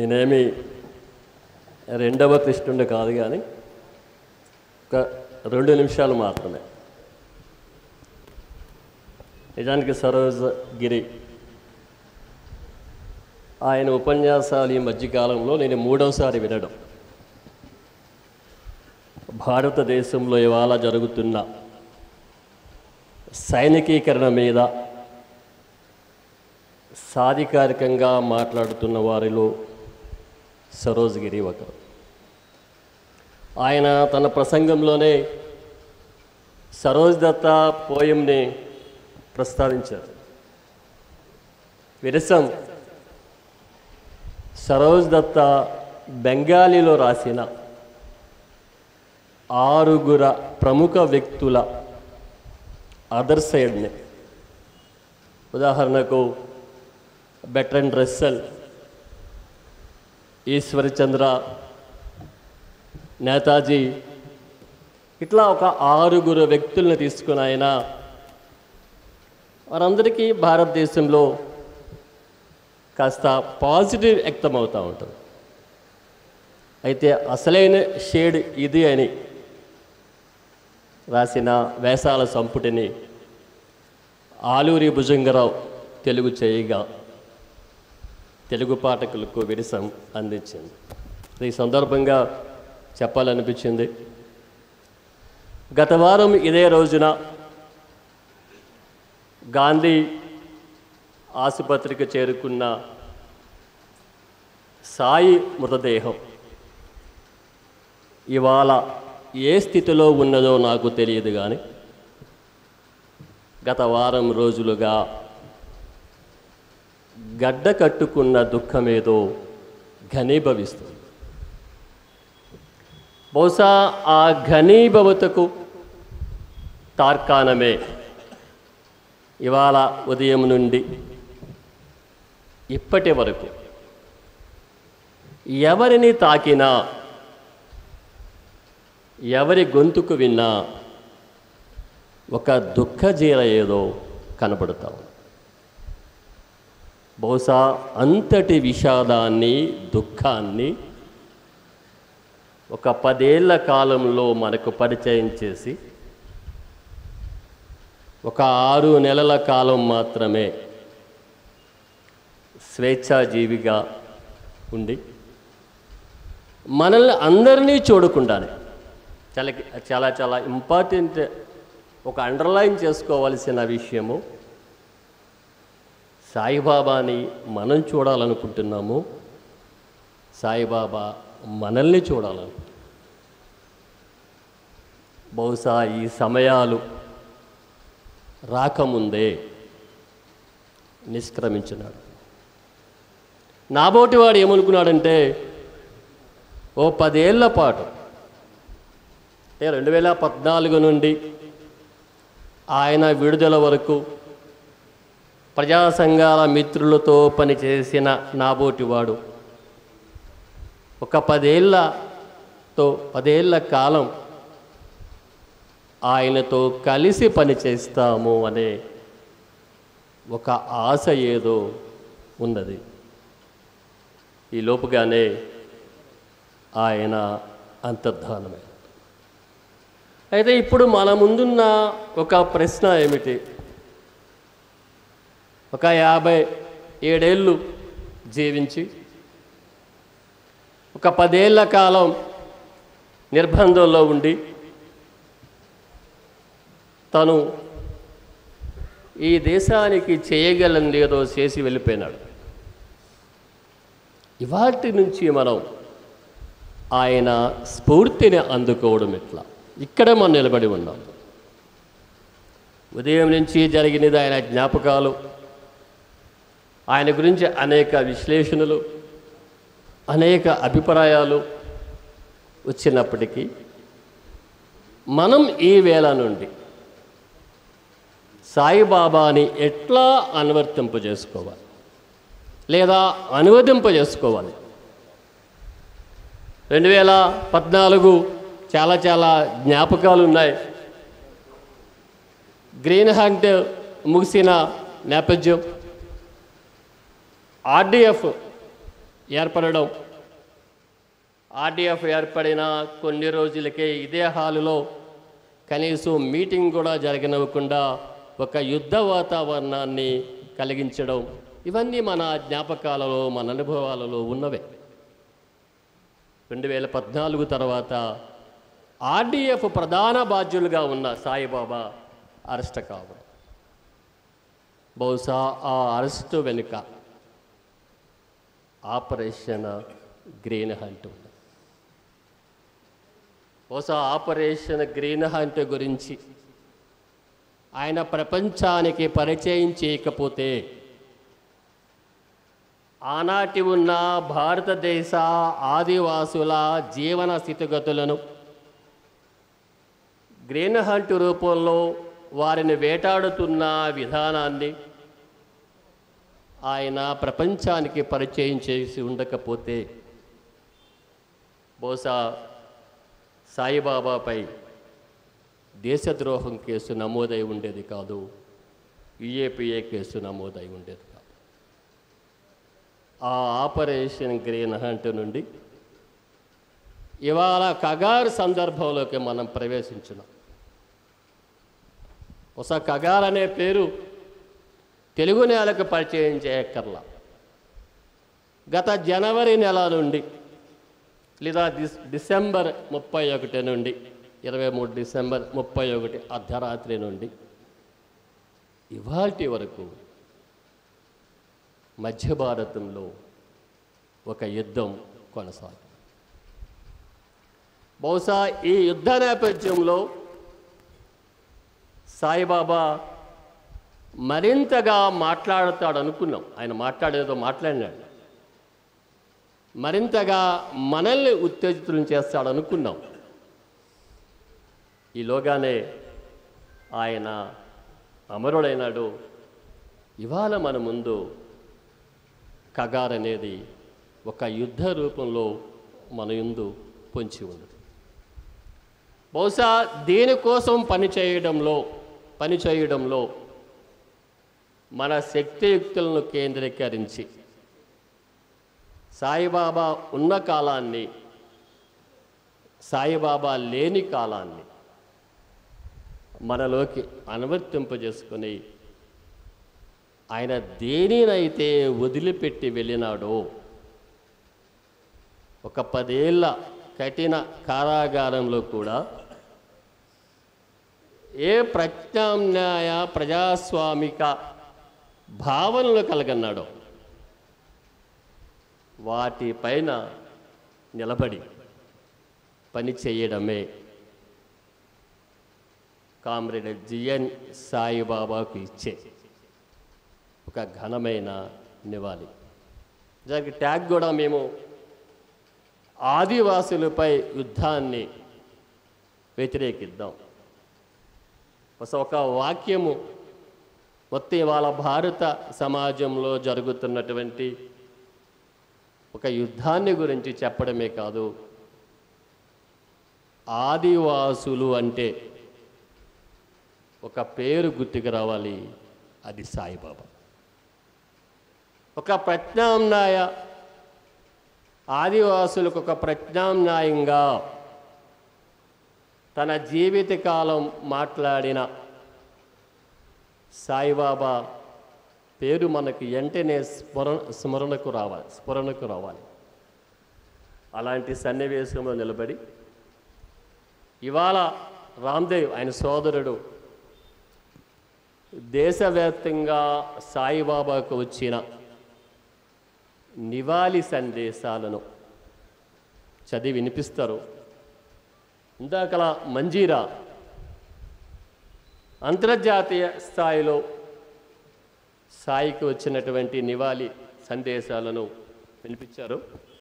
నేనేమి రెండవ కృష్ణుడు కాదు కానీ ఒక రెండు నిమిషాలు మాత్రమే నిజానికి సరోజ్ గిరి ఆయన ఉపన్యాసాలు ఈ మధ్యకాలంలో నేను మూడవసారి వినడం భారతదేశంలో ఇవాళ జరుగుతున్న సైనికీకరణ మీద సాధికారికంగా మాట్లాడుతున్న వారిలో సరోజ్ గిరి ఒకరు ఆయన తన ప్రసంగంలోనే సరోజ్ దత్త పోయంని ప్రస్తావించారు విరసం సరోజ్ దత్త బెంగాలీలో రాసిన ఆరుగుర ప్రముఖ వ్యక్తుల అదర్ సైడ్ని ఉదాహరణకు బెట్రన్ రస్సెల్ ఈశ్వరచంద్ర నేతాజీ ఇట్లా ఒక ఆరుగురు వ్యక్తుల్ని తీసుకుని ఆయన వారందరికీ భారతదేశంలో కాస్త పాజిటివ్ వ్యక్తమవుతూ ఉంటుంది అయితే అసలైన షేడ్ ఇది అని రాసిన వేసాల సంపుటిని ఆలూరి భుజంగరావు తెలుగు చేయగా తెలుగు పాఠకులకు విరసం అందించింది ఈ సందర్భంగా చెప్పాలనిపించింది గత వారం ఇదే రోజున గాంధీ ఆసుపత్రికి చేరుకున్న సాయి మృతదేహం ఇవాళ ఏ స్థితిలో ఉన్నదో నాకు తెలియదు కానీ గత వారం రోజులుగా గడ్డ కట్టుకున్న దుఃఖమేదో ఘనీభవిస్తుంది బహుశా ఆ ఘనీభవతకు తార్కాణమే ఇవాళ ఉదయం నుండి ఇప్పటి వరకు ఎవరిని తాకినా ఎవరి గొంతుకు విన్నా ఒక దుఃఖజీర ఏదో కనపడతాం బహుశా అంతటి విషాదాన్ని దుఃఖాన్ని ఒక పదేళ్ల కాలంలో మనకు పరిచయం చేసి ఒక ఆరు నెలల కాలం మాత్రమే స్వేచ్ఛాజీవిగా ఉండి మనల్ని అందరినీ చూడకుండానే చాలా చాలా చాలా ఇంపార్టెంట్ ఒక అండర్లైన్ చేసుకోవాల్సిన విషయము సాయిబాబాని మనం చూడాలనుకుంటున్నాము సాయిబాబా మనల్ని చూడాలను బహుశా ఈ సమయాలు రాకముందే నిష్క్రమించినాడు నాబోటి వాడు ఏమనుకున్నాడంటే ఓ పదేళ్ల పాటు అంటే రెండు వేల పద్నాలుగు నుండి ఆయన విడుదల వరకు ప్రజా సంఘాల మిత్రులతో పనిచేసిన నాబోటివాడు ఒక పదేళ్లతో పదేళ్ల కాలం ఆయనతో కలిసి పనిచేస్తాము అనే ఒక ఆశ ఏదో ఉన్నది ఈ లోపుగానే ఆయన అంతర్ధానమే అయితే ఇప్పుడు మన ముందున్న ఒక ప్రశ్న ఏమిటి ఒక యాభై ఏడేళ్ళు జీవించి ఒక పదేళ్ల కాలం నిర్బంధంలో ఉండి తను ఈ దేశానికి చేయగలంది ఏదో చేసి వెళ్ళిపోయినాడు ఇవాటి నుంచి మనం ఆయన స్ఫూర్తిని అందుకోవడం ఎట్లా ఇక్కడే మనం నిలబడి ఉన్నాం ఉదయం నుంచి జరిగినది ఆయన జ్ఞాపకాలు ఆయన గురించి అనేక విశ్లేషణలు అనేక అభిప్రాయాలు వచ్చినప్పటికీ మనం ఈ వేళ నుండి సాయిబాబాని ఎట్లా అనువర్తింప చేసుకోవాలి లేదా అనువదింప చేసుకోవాలి రెండు వేల పద్నాలుగు చాలా చాలా జ్ఞాపకాలు ఉన్నాయి గ్రీన్ హంట్ ముగిసిన నేపథ్యం ఆర్డిఎఫ్ ఏర్పడడం ఆర్డీఎఫ్ ఏర్పడిన కొన్ని రోజులకే ఇదే హాలులో కనీసం మీటింగ్ కూడా జరగనివ్వకుండా ఒక యుద్ధ వాతావరణాన్ని కలిగించడం ఇవన్నీ మన జ్ఞాపకాలలో మన అనుభవాలలో ఉన్నవే రెండు వేల పద్నాలుగు తర్వాత ఆర్డీఎఫ్ ప్రధాన బాధ్యులుగా ఉన్న సాయిబాబా అరెస్ట్ కావడం బహుశా ఆ అరెస్టు వెనుక ఆపరేషన్ గ్రీన్ హంట్ ఉంది బహుశా ఆపరేషన్ గ్రీన్ హంట్ గురించి ఆయన ప్రపంచానికి పరిచయం చేయకపోతే ఆనాటి ఉన్న భారతదేశ ఆదివాసుల జీవన స్థితిగతులను గ్రీన్ హంట్ రూపంలో వారిని వేటాడుతున్న విధానాన్ని ఆయన ప్రపంచానికి పరిచయం చేసి ఉండకపోతే బహుశా సాయిబాబాపై దేశద్రోహం కేసు నమోదై ఉండేది కాదు యుఏపిఏ కేసు నమోదై ఉండేది కాదు ఆ ఆపరేషన్ గ్రీన్ హంట్ నుండి ఇవాళ కగారు సందర్భంలోకి మనం ప్రవేశించినాం ఒక కగార్ అనే పేరు తెలుగు నేలకు పరిచయం చేయక్కర్లా గత జనవరి నెల నుండి లేదా డిస్ డిసెంబర్ ముప్పై ఒకటి నుండి ఇరవై మూడు డిసెంబర్ ముప్పై ఒకటి అర్ధరాత్రి నుండి ఇవాల్టి వరకు మధ్య భారతంలో ఒక యుద్ధం కొనసాగింది బహుశా ఈ యుద్ధ నేపథ్యంలో సాయిబాబా మరింతగా మాట్లాడతాడు అనుకున్నాం ఆయన మాట్లాడేదో మాట్లాడినాడు మరింతగా మనల్ని ఉత్తేజితులను చేస్తాడు అనుకున్నాం ఈలోగానే ఆయన అమరుడైనాడు ఇవాళ మన ముందు కగార్ అనేది ఒక యుద్ధ రూపంలో మన ముందు పొంచి ఉంది బహుశా దీనికోసం పని చేయడంలో పని చేయడంలో మన శక్తియుక్తులను కేంద్రీకరించి సాయిబాబా ఉన్న కాలాన్ని సాయిబాబా లేని కాలాన్ని మనలోకి అనువర్తింపజేసుకొని ఆయన దేనినైతే వదిలిపెట్టి వెళ్ళినాడో ఒక పదేళ్ల కఠిన కారాగారంలో కూడా ఏ ప్రత్యామ్నాయ ప్రజాస్వామిక భావనలు కలగన్నాడో వాటిపైన నిలబడి పని చేయడమే కామ్రేడ్ జిఎన్ సాయిబాబాకు ఇచ్చే ఒక ఘనమైన నివాళి దానికి ట్యాగ్ కూడా మేము ఆదివాసులపై యుద్ధాన్ని వ్యతిరేకిద్దాం అసలు ఒక వాక్యము మొత్తం ఇవాళ భారత సమాజంలో జరుగుతున్నటువంటి ఒక యుద్ధాన్ని గురించి చెప్పడమే కాదు ఆదివాసులు అంటే ఒక పేరు గుర్తుకు రావాలి అది సాయిబాబా ఒక ప్రత్యామ్నాయ ఆదివాసులకు ఒక ప్రత్యామ్నాయంగా తన జీవితకాలం మాట్లాడిన సాయిబాబా పేరు మనకి వెంటనే స్మరణ స్మరణకు రావాలి స్మరణకు రావాలి అలాంటి సన్నివేశంలో నిలబడి ఇవాళ రామ్దేవ్ ఆయన సోదరుడు దేశవ్యాప్తంగా సాయిబాబాకు వచ్చిన నివాళి సందేశాలను చదివి వినిపిస్తారు ఇందాకలా మంజీరా అంతర్జాతీయ స్థాయిలో సాయికి వచ్చినటువంటి నివాళి సందేశాలను వినిపించారు